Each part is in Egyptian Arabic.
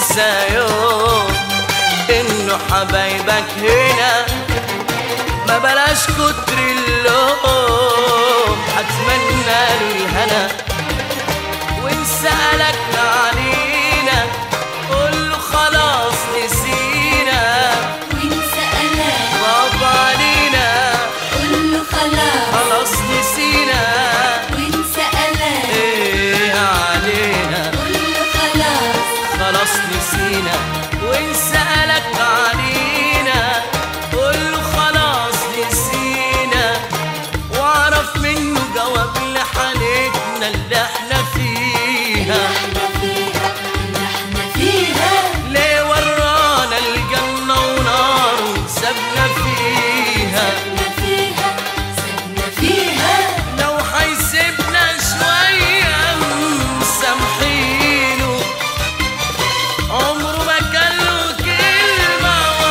تنسى يوم انه حبايبك هنا ما بلاش كتر اللوم هتمنى له الهنا وان سألك علينا قول له خلاص نسينا وإن سألك غاب علينا قول له خلاص خلاص نسينا وإن سألك ايه علينا قول له خلاص خلاص نسينا وان سألك علينا قول له خلاص نسينا واعرف منه جواب لحالتنا اللي احنا فيها احنا فيها اللي احنا فيها ليه ورانا الجنة ونار وسابنا فيها سبنا فيها سبنا فيها لو هيسيبنا شوية مسامحينه عمره ما كان له كلمة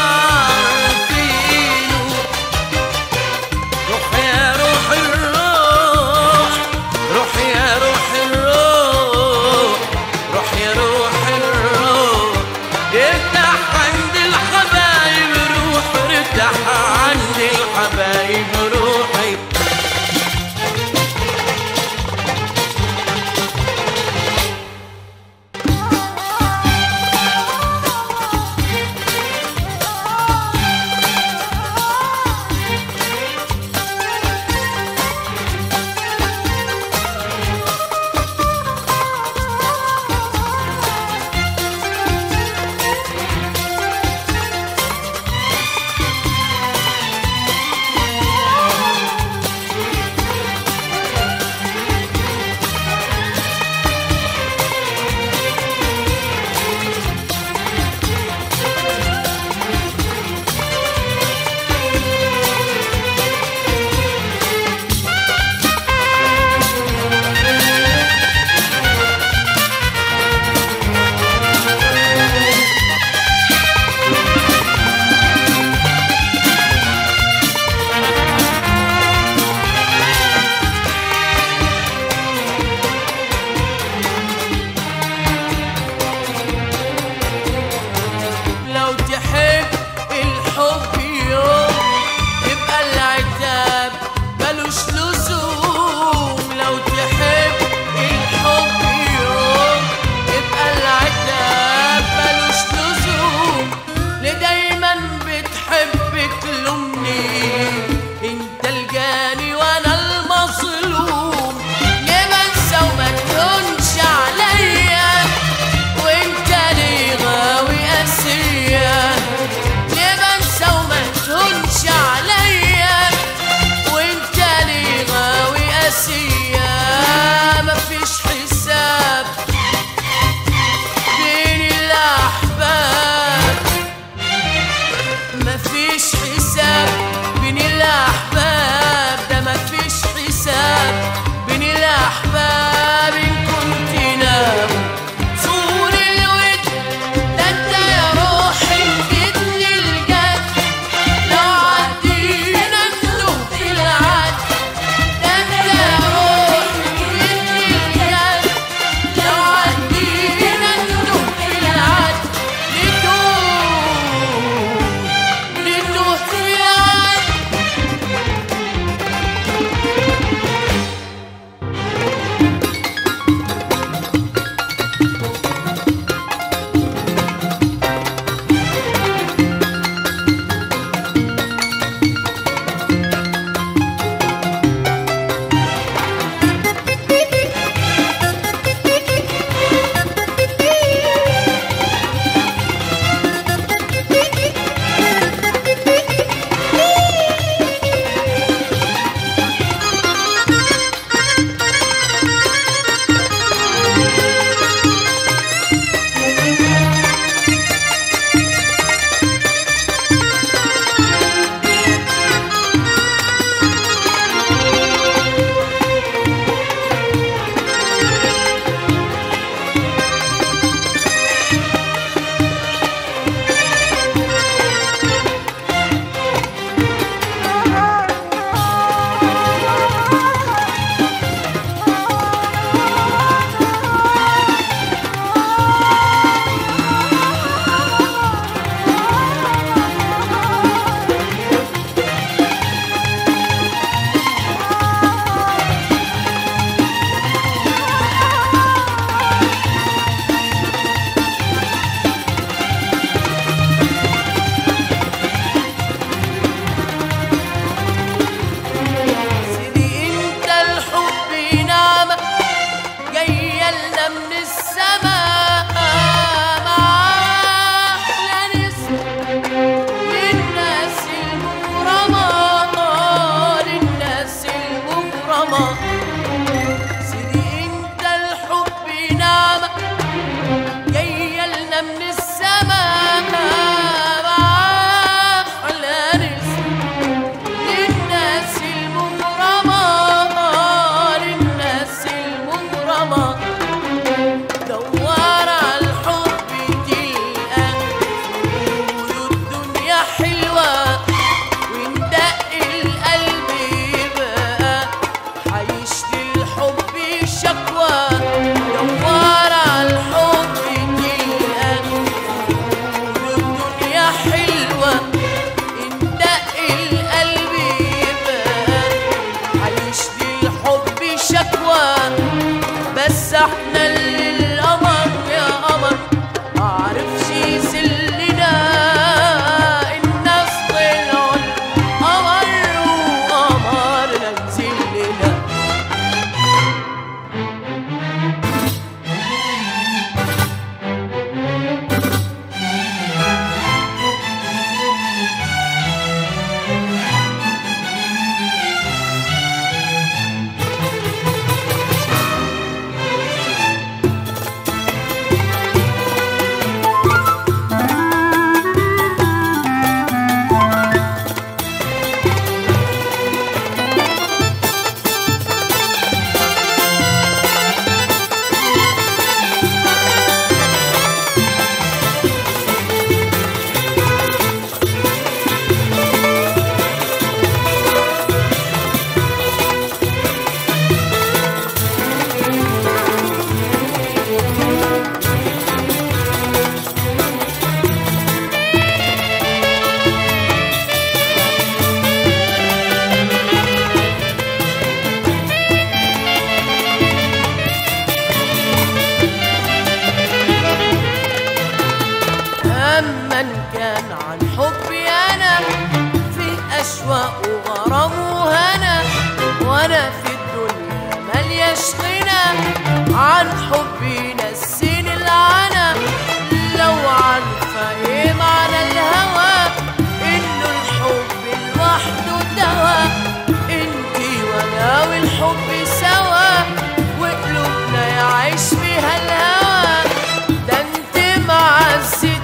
أشواق وغرام وهنا وأنا في الدنيا ملياش غنى عن حبي نسيني العنا لو عارفة إيه معنى الهوى إنه الحب لوحده دواء إنتي وأنا والحب سوا وقلوبنا يعيش فيها الهوى ده انت معزتي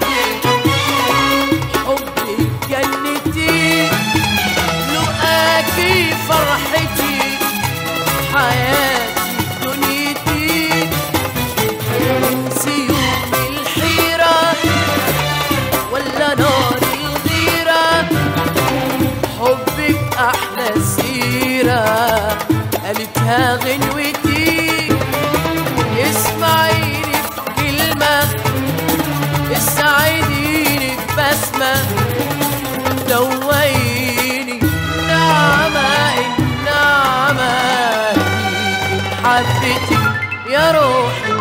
حبي جنتي لقاكي فرحتي حياتي دنيتي انسي يوم الحيرة ولا نار الغيرة حبك أحلى سيرة قالتها غنوتي اسمعيني في كلمة اسعديني ببسمة دويني نعمة النعمة ليكي حبتي يا روحي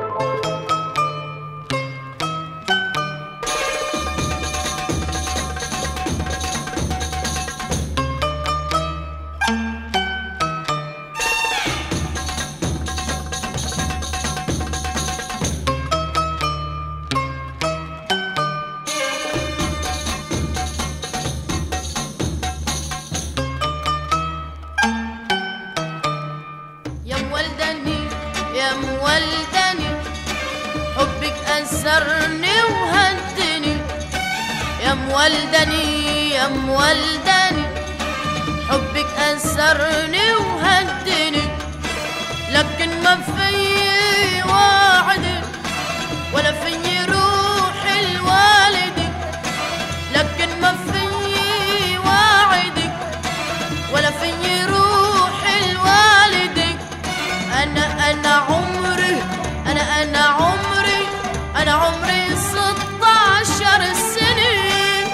يا مولدني يا مولدني حبك أسرني وهدني يا مولدني يا مولدني حبك أسرني وهدني لكن ما في وعد ولا في روح الوالد لكن ما في وعدك ولا في روح الوالد انا انا عمري انا انا عمري انا عمري 16 سنه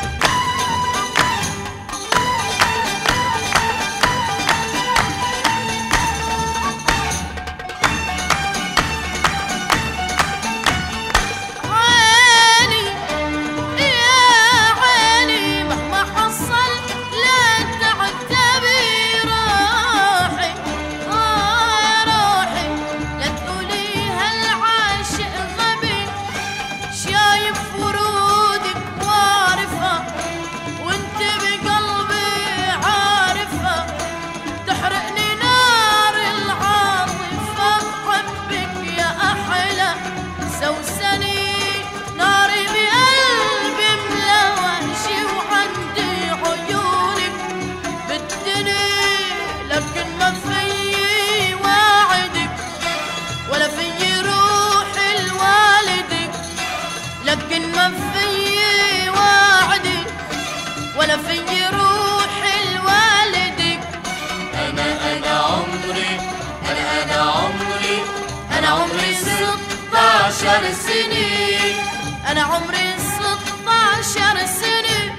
عيني يا عيني مهما حصل لا تعتبي روحي آه روحي لا تقولي هالعاشق غبي شايف ورودك وارفة وانت بقلبي عارفة تحرقني نار العاطفة حبك يا أحلى سوسني ناري بقلبي ملوشي وعندي عيونك بدني لكن ما في وعدك ولا في روح الوالدك لكن ما في وعدك ولا في روح الوالدك أنا أنا عمري أنا أنا عمري أنا عمري 16 سنة أنا عمري 16 سنة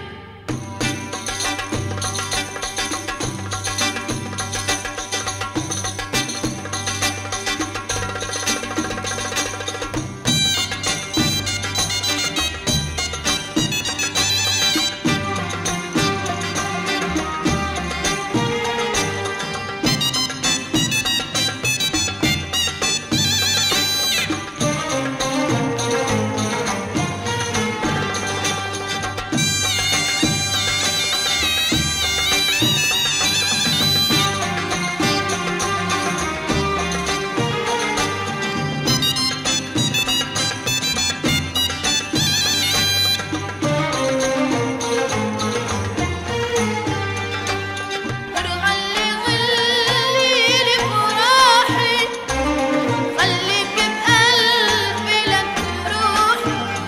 غلي غلي لي براحي خليك بقلبي لا تروح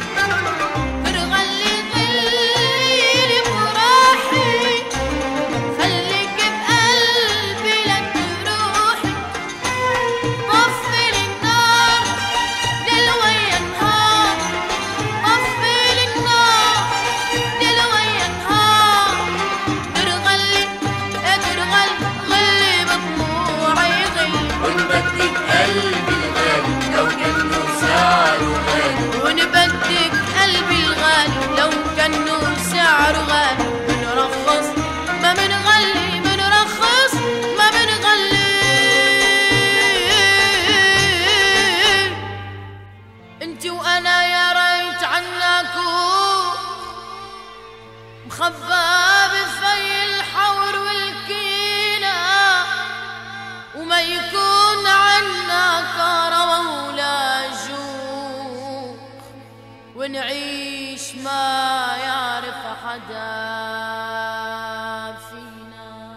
غلي غلي لي براحي خليك بقلبي لا تروح طفي النار ليل ويا نهار طفي النار ليل ويا نهار ترغلي ترغل غلي بدموعي غلي ونبدك قلبي الغالي لو كان سعره غالي ونبدك قلبي الغالي لو كان نور سعره غالي بنرخص ما من نعيش ما يعرف حدا فينا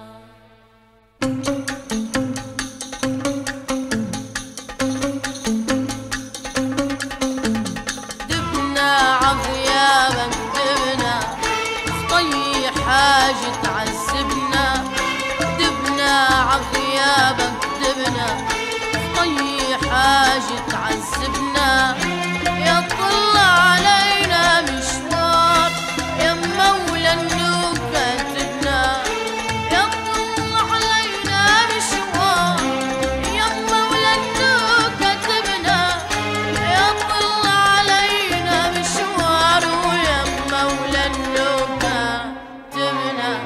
دبنا عغيابك دبنا طي حاجة تعذبنا دبنا عغيابك دبنا طي حاجة تعذبنا يا طل علينا مشوار يا مولى النور كاتبنا يا طل علينا مشوار يا مولى النور كاتبنا يا طل علينا مشوار ويا مولى النور كاتبنا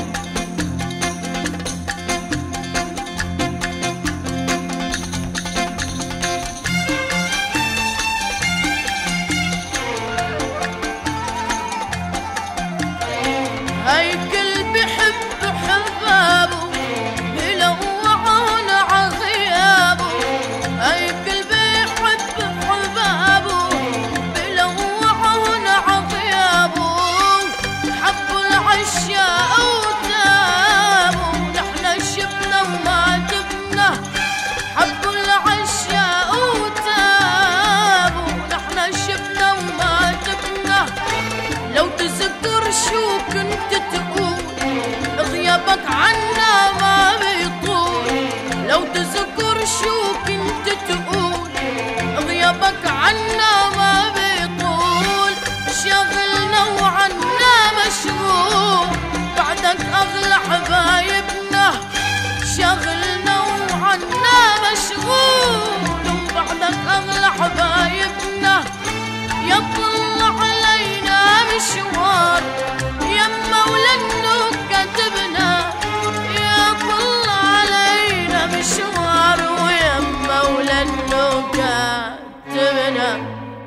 هيكل بحب حبابه بلوعون عغيابه هيكل بحب حبابه بلوعون عغيابه حبوا العشاء وتابوا نحن شفنا وما تبنا حبوا العشاء وتابوا نحن شفنا وما تبنا لو تذكر شو كنت تقول غيابك عنا ما بيطول لو تذكر شو كنت تقول غيابك عنا ما بيطول شغلنا وعنا مشغول بعدك أغلى حبايبنا شغلنا وعنا مشغول وبعدك أغلى حبايبنا يطلع علينا مشوار يا مولى النور كاتبنا يطلع علينا مشوار ويا مولى النور كاتبنا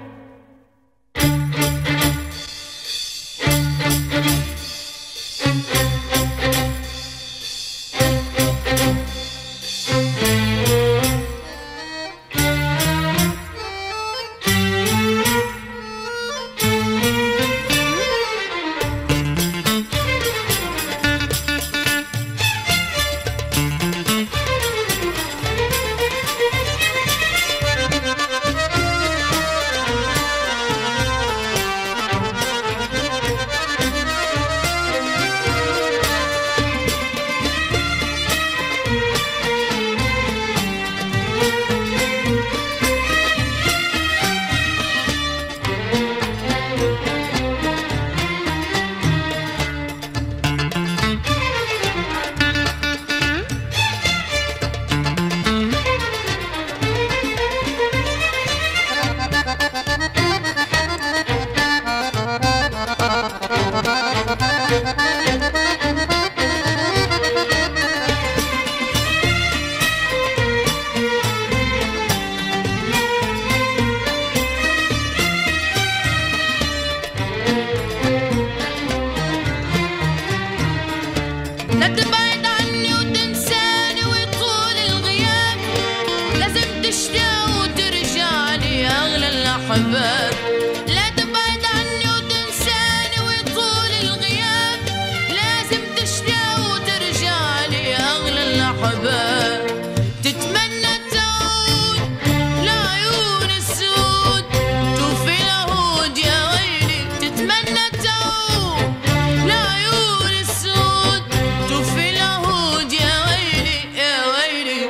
لا تبعد عني وتنساني وطول الغياب لازم تشتاق وترجع لي يا اغلى الاحباب لا تبعد عني وتنساني وطول الغياب لازم تشتاق وترجع لي يا اغلى الاحباب تتمنى تعود لعيون السود توفي العهود يا ويلي تتمنى تعود لعيون السود توفي العهود يا ويلي يا ويلي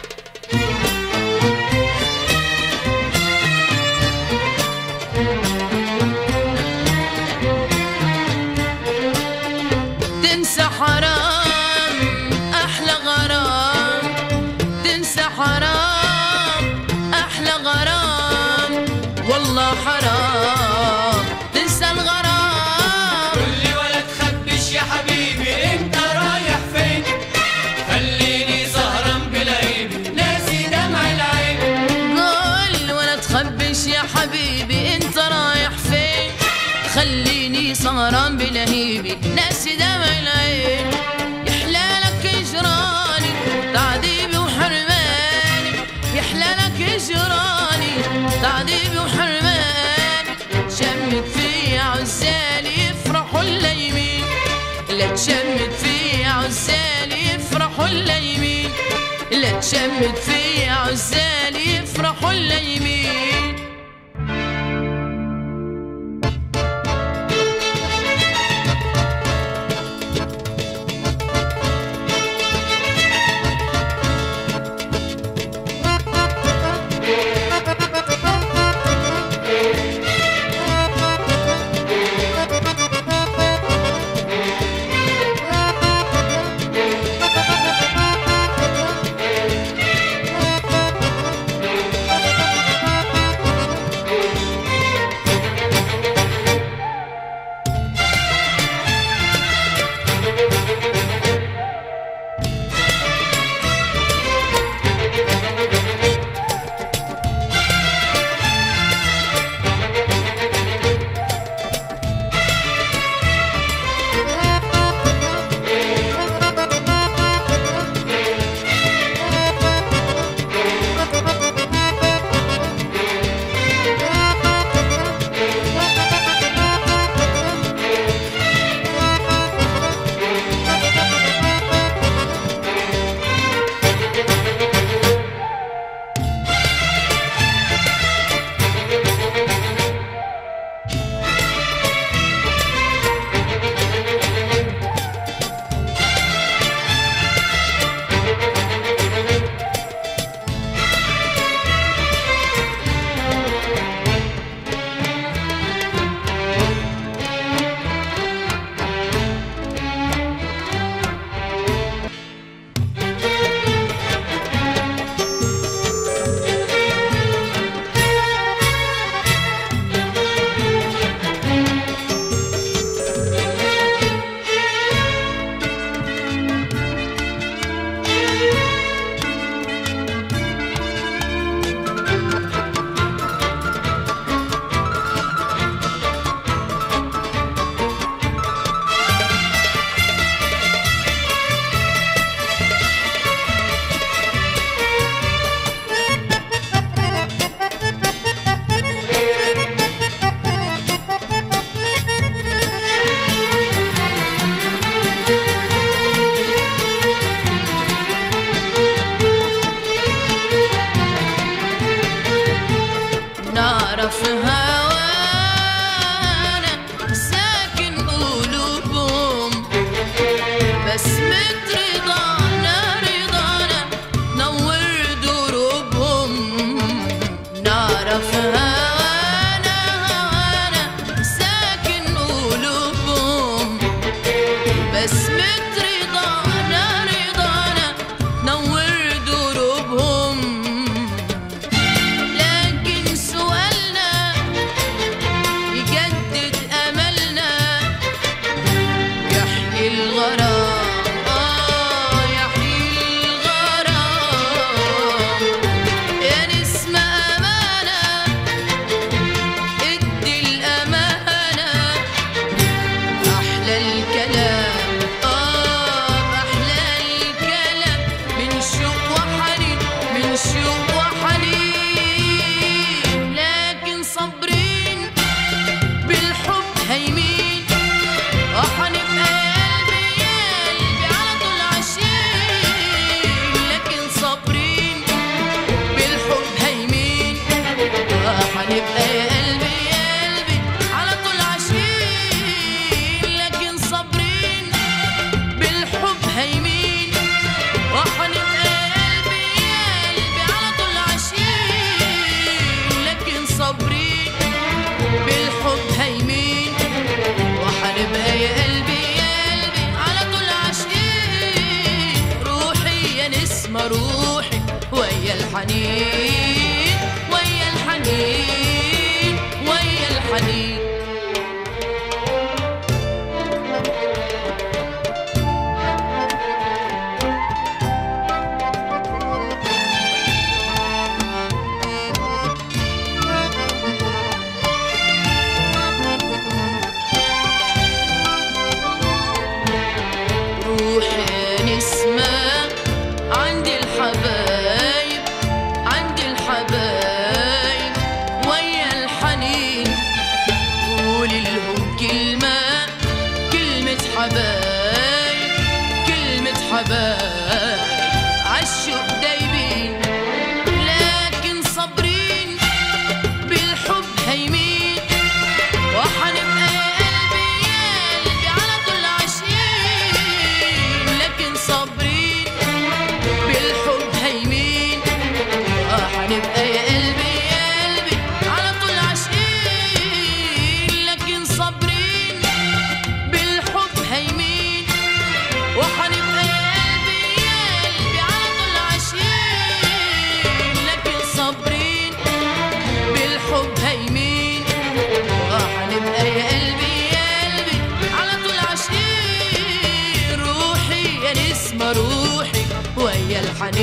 تنسى حرام احلى غرام تنسى حرام احلى غرام والله حرام تنسى الغرام قولي ولا تخبش يا حبيبي انت رايح فين خليني سهران بلعيبي ناسي دمع العين قول ولا تخبش يا حبيبي انت رايح فين خليني سهران بلهيبي ناسي دمع العين يحلالك اجراني تعذيبي وحرماني يحلالك اجراني تعذيبي وحرماني شمك في عزال يفرحوا اللايمين لا تشمت في عزال يفرحوا اللايمين لا تشمت في عزال يفرحوا اللايمين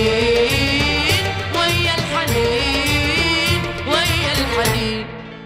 الحنين ويا الحنين ويا الحنين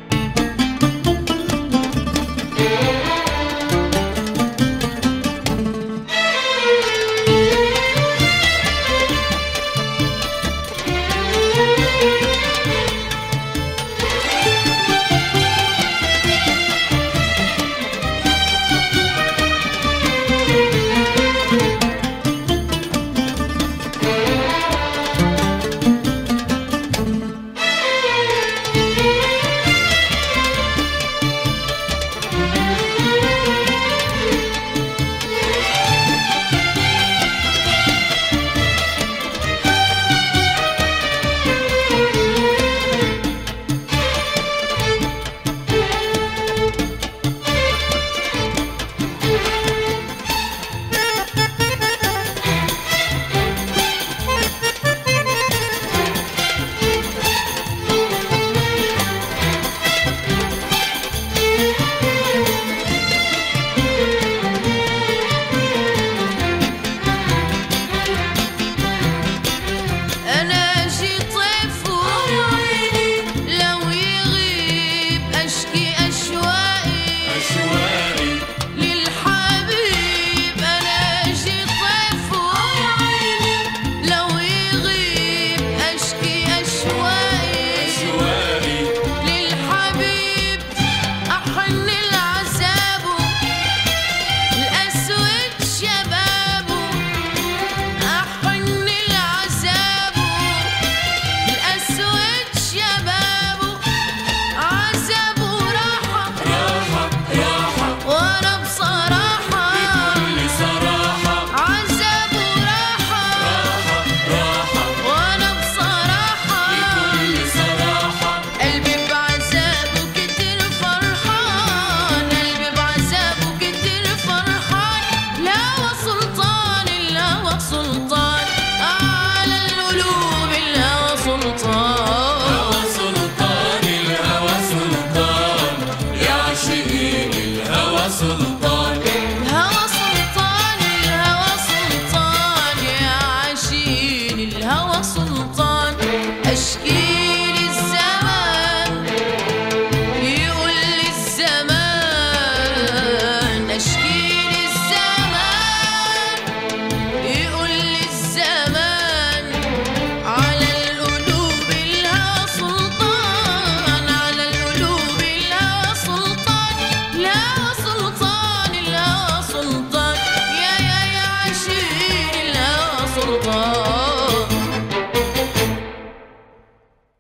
أنا شي طيف لو يغيب أشكي أشواقي أشواقي للحبيب أنا شي طيف لو يغيب أشكي أشواقي أشواقي للحبيب أحن العذاب الأسود شبابه أحن العذاب الأسود شبابه عذابه راحة راحة راحة وأنا بصراحة بكل صراحة عذابه راحة راحة راحة وأنا بصراحة بكل صراحة قلبي بعذابه كتير فرحان قلبي بعذابه كتير فرحان الهوى سلطان الهوى سلطان على القلوب الهوى سلطان هوى سلطان الهوى سلطان يا عاشقين الهوى سلطان الهوى سلطان الهوى سلطان يا عاشقين الهوى سلطان أشكي